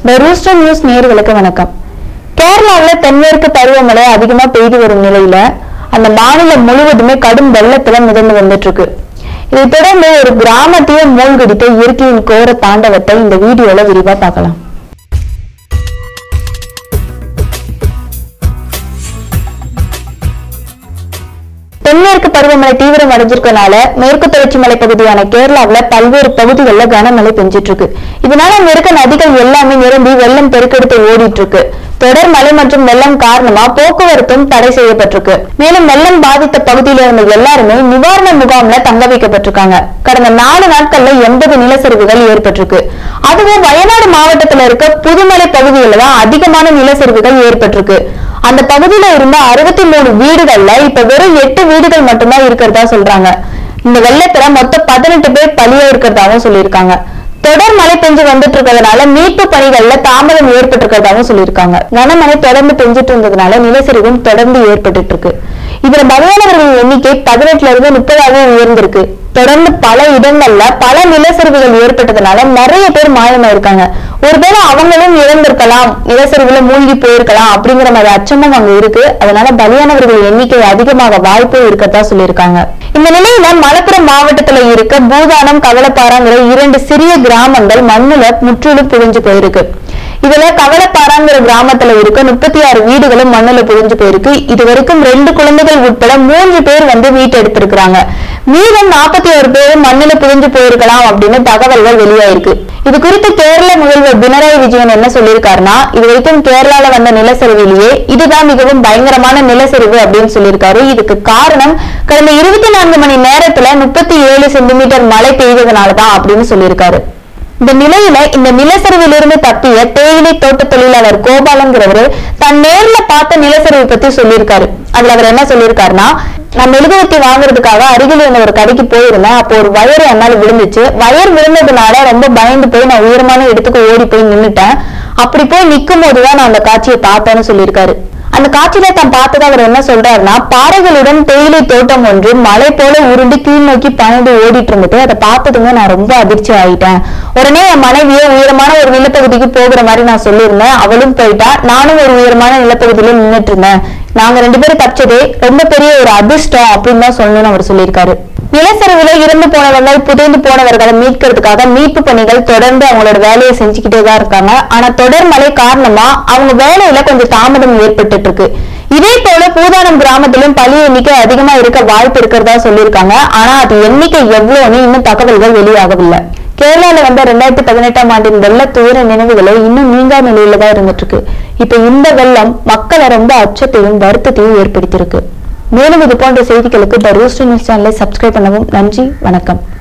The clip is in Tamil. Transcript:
த ரூஸ்டர் நியூஸ் நேயர்களுக்கு வணக்கம் கேரளாவில் தென்மேற்கு பருவமழை அதிகமா பெய்து வரும் நிலையில அந்த மாநிலம் முழுவதுமே கடும் வெள்ளத்துல மிதந்து வந்துட்டு இருக்கு இதைத் தொடர்ந்து ஒரு கிராமத்தையே மூழ்கடித்த இயற்கையின் கோர தாண்டவத்தை இந்த வீடியோல விரிவா பார்க்கலாம் தென்மேற்கு பருவமழை தீவிரம் அடைஞ்சிருக்கனால மேற்கு தொடர்ச்சி மலை பகுதியான கேரளாவுல பல்வேறு பகுதிகளில் கனமழை பெஞ்சிட்டு இருக்கு இதனால அங்க இருக்க நதிகள் எல்லாமே நிரம்பி வெள்ளம் பெருக்கெடுத்து ஓடிட்டு இருக்கு தொடர் மழை மற்றும் வெள்ளம் காரணமா போக்குவரத்தும் தடை செய்யப்பட்டிருக்கு மேலும் வெள்ளம் பாதித்த பகுதியில இருந்த எல்லாருமே நிவாரண முகாம்ல தங்க வைக்கப்பட்டிருக்காங்க கடந்த நாலு நாட்கள்ல எண்பது நிலச்சரிவுகள் ஏற்பட்டிருக்கு அதுவும் வயநாடு மாவட்டத்துல இருக்க புதுமலை பகுதிகளில் தான் அதிகமான நிலச்சரிவுகள் ஏற்பட்டிருக்கு அந்த பகுதியில இருந்த அறுபத்தி மூணு வீடுகள்ல இப்ப வெறும் எட்டு வீடுகள் மட்டும்தான் இருக்கிறதா சொல்றாங்க இந்த வெள்ளத்துல மொத்தம் பதினெட்டு பேர் பலியா இருக்கிறதாவும் சொல்லியிருக்காங்க தொடர் மழை பெஞ்சு வந்துட்டு இருக்கிறதுனால மீட்பு பணிகள்ல தாமதம் ஏற்பட்டிருக்கிறதாவும் சொல்லியிருக்காங்க கனமழை தொடர்ந்து பெஞ்சிட்டு இருந்ததுனால நிலச்சரிவும் தொடர்ந்து ஏற்பட்டுட்டு இருக்கு இதுல பலியானவர்களின் எண்ணிக்கை பதினெட்டுல இருந்து முப்பதாக உயர்ந்திருக்கு தொடர்ந்து பல இடங்கள்ல பல நிலச்சரிவுகள் ஏற்பட்டதுனால நிறைய பேர் மாயமாயிருக்காங்க ஒருவேளை அவங்களும் இழந்திருக்கலாம் நிலச்சரிவுல மூழ்கி போயிருக்கலாம் அப்படிங்கிற மாதிரி அச்சமும் அங்க இருக்கு அதனால பலியானவர்கள் எண்ணிக்கை அதிகமாக வாய்ப்பு இருக்கதா சொல்லியிருக்காங்க இந்த நிலையில மலப்புரம் மாவட்டத்துல இருக்க பூதானம் கவலப்பாறாங்கிற இரண்டு சிறிய கிராமங்கள் மண்ணுல முற்றிலும் புழிஞ்சு போயிருக்கு இதுல கவலப்பாறாங்கிற கிராமத்துல இருக்க முப்பத்தி ஆறு வீடுகளும் மண்ணுல புழிஞ்சு போயிருக்கு இது வரைக்கும் ரெண்டு குழந்தைகள் உட்பட மூன்று பேர் வந்து மீட்டு எடுத்திருக்கிறாங்க மீதம் நாற்பத்தி ஒரு பேரும் மண்ணுல புழிஞ்சு போயிருக்கலாம் அப்படின்னு தகவல்கள் வெளியாயிருக்கு இது குறித்து கேரள முதல்வர் பினராயி விஜயன் என்ன சொல்லியிருக்காருன்னா இது வரைக்கும் கேரளால வந்த நிலச்சரிவிலேயே இதுதான் மிகவும் பயங்கரமான நிலச்சரிவு அப்படின்னு சொல்லியிருக்காரு இதுக்கு காரணம் கடந்த இருபத்தி நான்கு மணி நேரத்துல முப்பத்தி ஏழு சென்டிமீட்டர் மழை பெய்ததுனாலதான் அப்படின்னு சொல்லியிருக்காரு இந்த நிலையில இந்த நிலச்சரிவிலிருந்து தப்பிய தேயிலை தோட்ட தொழிலாளர் கோபாலங்கிறவரு தன் நேர்ல பார்த்த நிலச்சரிவு பத்தி சொல்லியிருக்காரு அதுல அவர் என்ன சொல்லியிருக்காருன்னா நான் மெழுகுவத்தி வாங்குறதுக்காக அருகில் இருந்த ஒரு கடைக்கு போயிருந்தேன் அப்போ ஒரு வயர் என்னால விழுந்துச்சு வயர் விழுந்ததுனால ரொம்ப பயந்து போய் நான் உயரமான இடத்துக்கு ஓடி போய் நின்னுட்டேன் அப்படி போய் நிக்கும் போதுதான் நான் அந்த காட்சியை பார்த்தேன்னு சொல்லியிருக்காரு அந்த காட்சியில தான் பார்த்ததை அவர் என்ன சொல்றாருன்னா பாறைகளுடன் தேயிலை தோட்டம் ஒன்று மலை போல உருண்டு கீழ் நோக்கி பாய்ந்து ஓடிட்டு இருந்துட்டு அதை பார்த்ததுமே நான் ரொம்ப அதிர்ச்சி ஆயிட்டேன் உடனே என் மனைவியை உயரமான ஒரு நிலப்பகுதிக்கு போகிற மாதிரி நான் சொல்லியிருந்தேன் அவளும் போயிட்டா நானும் ஒரு உயரமான நிலப்பகுதியில நின்னுட்டு இருந்தேன் நாங்க ரெண்டு பேரும் தப்பிச்சதே ரொம்ப பெரிய ஒரு அதிர்ஷ்டம் அப்படின்னு தான் சொல்லணும்னு அவர் சொல்லியிருக்காரு நிலச்சரிவுல இறந்து போனவர்கள் புதைந்து போனவர்களை மீட்கிறதுக்காக மீட்பு பணிகள் தொடர்ந்து அவங்களோட வேலையை செஞ்சுக்கிட்டே தான் இருக்காங்க ஆனா தொடர் மழை காரணமா அவங்க வேலையில கொஞ்சம் தாமதம் ஏற்பட்டுட்டு இருக்கு இதே போல பூதானம் கிராமத்திலும் பலி எண்ணிக்கை அதிகமா இருக்க வாய்ப்பு இருக்கிறதா சொல்லியிருக்காங்க ஆனா அது எண்ணிக்கை எவ்வளவுன்னு இன்னும் தகவல்கள் வெளியாகவில்லை கேரளால வந்த ரெண்டாயிரத்தி பதினெட்டாம் ஆண்டின் வெள்ள துயர நினைவுகளை இன்னும் நீங்கா நிலையில தான் இருந்துட்டு இருக்கு இப்ப இந்த வெள்ளம் மக்களை ரொம்ப அச்சத்தையும் வருத்தத்தையும் ஏற்படுத்தியிருக்கு மேலும் இது போன்ற செய்திகளுக்கு த ரூஸ்டர் நியூஸ் சேனலை சப்ஸ்கிரைப் பண்ணவும் நன்றி வணக்கம்